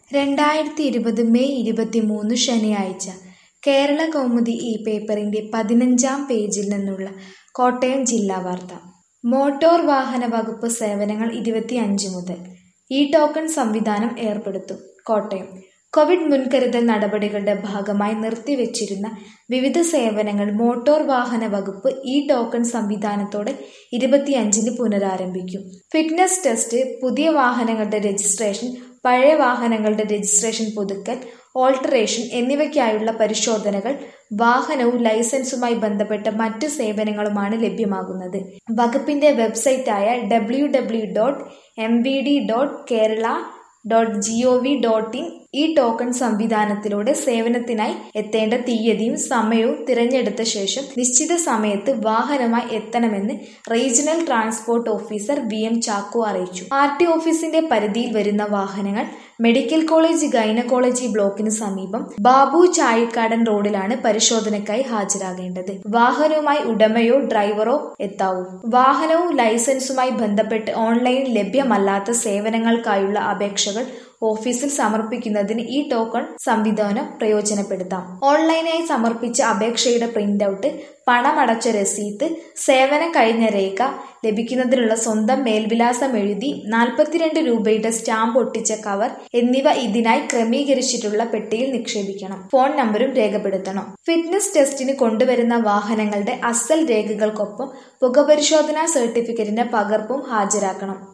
രണ്ടായിരത്തി ഇരുപത് മെയ് ഇരുപത്തിമൂന്ന് ശനിയാഴ്ച കേരള കൗമുദി ഈ പേപ്പറിന്റെ പതിനഞ്ചാം പേജിൽ നിന്നുള്ള കോട്ടയം ജില്ലാ വാർത്ത മോട്ടോർ വാഹന വകുപ്പ് സേവനങ്ങൾ ഇരുപത്തിയഞ്ച് മുതൽ ഇ ടോക്കൺ സംവിധാനം ഏർപ്പെടുത്തും കോട്ടയം കോവിഡ് മുൻകരുതൽ നടപടികളുടെ ഭാഗമായി നിർത്തിവച്ചിരുന്ന വിവിധ സേവനങ്ങൾ മോട്ടോർ വാഹന വകുപ്പ് ഇ ടോക്കൺ സംവിധാനത്തോടെ ഇരുപത്തിയഞ്ചിന് പുനരാരംഭിക്കും ഫിറ്റ്നസ് ടെസ്റ്റ് പുതിയ വാഹനങ്ങളുടെ രജിസ്ട്രേഷൻ പഴയ വാഹനങ്ങളുടെ രജിസ്ട്രേഷൻ പുതുക്കൽ ഓൾട്ടറേഷൻ എന്നിവയ്ക്കായുള്ള പരിശോധനകൾ വാഹനവും ലൈസൻസുമായി ബന്ധപ്പെട്ട മറ്റ് സേവനങ്ങളുമാണ് ലഭ്യമാകുന്നത് വകുപ്പിന്റെ വെബ്സൈറ്റായ W W dot M B D dot Kerala dot G O V dot in e token സംവിധാനത്തിലൂടെ സേവനത്തിനായി എത്തേണ്ട തീയതിയും സമയവും തിരഞ്ഞെടുത്ത ശേഷം നിശ്ചിത സമയത്ത് വാഹനമായി എത്തണമെന്ന് regional transport officer V M Chacko അറിയിച്ചു ആർ ടി ഓഫീസിന്റെ പരിധിയിൽ വരുന്ന വാഹനങ്ങൾ മെഡിക്കൽ കോളേജ് ഗൈനക്കോളജി ബ്ലോക്കിന് സമീപം ബാബു ചാഴിക്കാടൻ റോഡിലാണ് പരിശോധനയ്ക്കായി ഹാജരാകേണ്ടത് വാഹനവുമായി ഉടമയോ ഡ്രൈവറോ എത്താവൂ വാഹനവും ലൈസൻസുമായി ബന്ധപ്പെട്ട് ഓൺലൈനിൽ ലഭ്യമല്ലാത്ത സേവനങ്ങൾക്കായുള്ള അപേക്ഷകൾ ഓഫീസിൽ സമർപ്പിക്കുന്നതിന് ഈ ടോക്കൺ സംവിധാനം പ്രയോജനപ്പെടുത്താം ഓൺലൈനായി സമർപ്പിച്ച അപേക്ഷയുടെ പ്രിന്റ് ഔട്ട് പണമടച്ച രസീത്ത് സേവനം കഴിഞ്ഞ രേഖ ലഭിക്കുന്നതിനുള്ള സ്വന്തം മേൽവിലാസം എഴുതി നാൽപ്പത്തിരണ്ട് രൂപയുടെ സ്റ്റാമ്പ് ഒട്ടിച്ച കവർ എന്നിവ ഇതിനായി ക്രമീകരിച്ചിട്ടുള്ള പെട്ടിയിൽ നിക്ഷേപിക്കണം ഫോൺ നമ്പറും രേഖപ്പെടുത്തണം ഫിറ്റ്നസ് ടെസ്റ്റിന് കൊണ്ടുവരുന്ന വാഹനങ്ങളുടെ അസൽ രേഖകൾക്കൊപ്പം പുകപരിശോധനാ സർട്ടിഫിക്കറ്റിന്റെ പകർപ്പും ഹാജരാക്കണം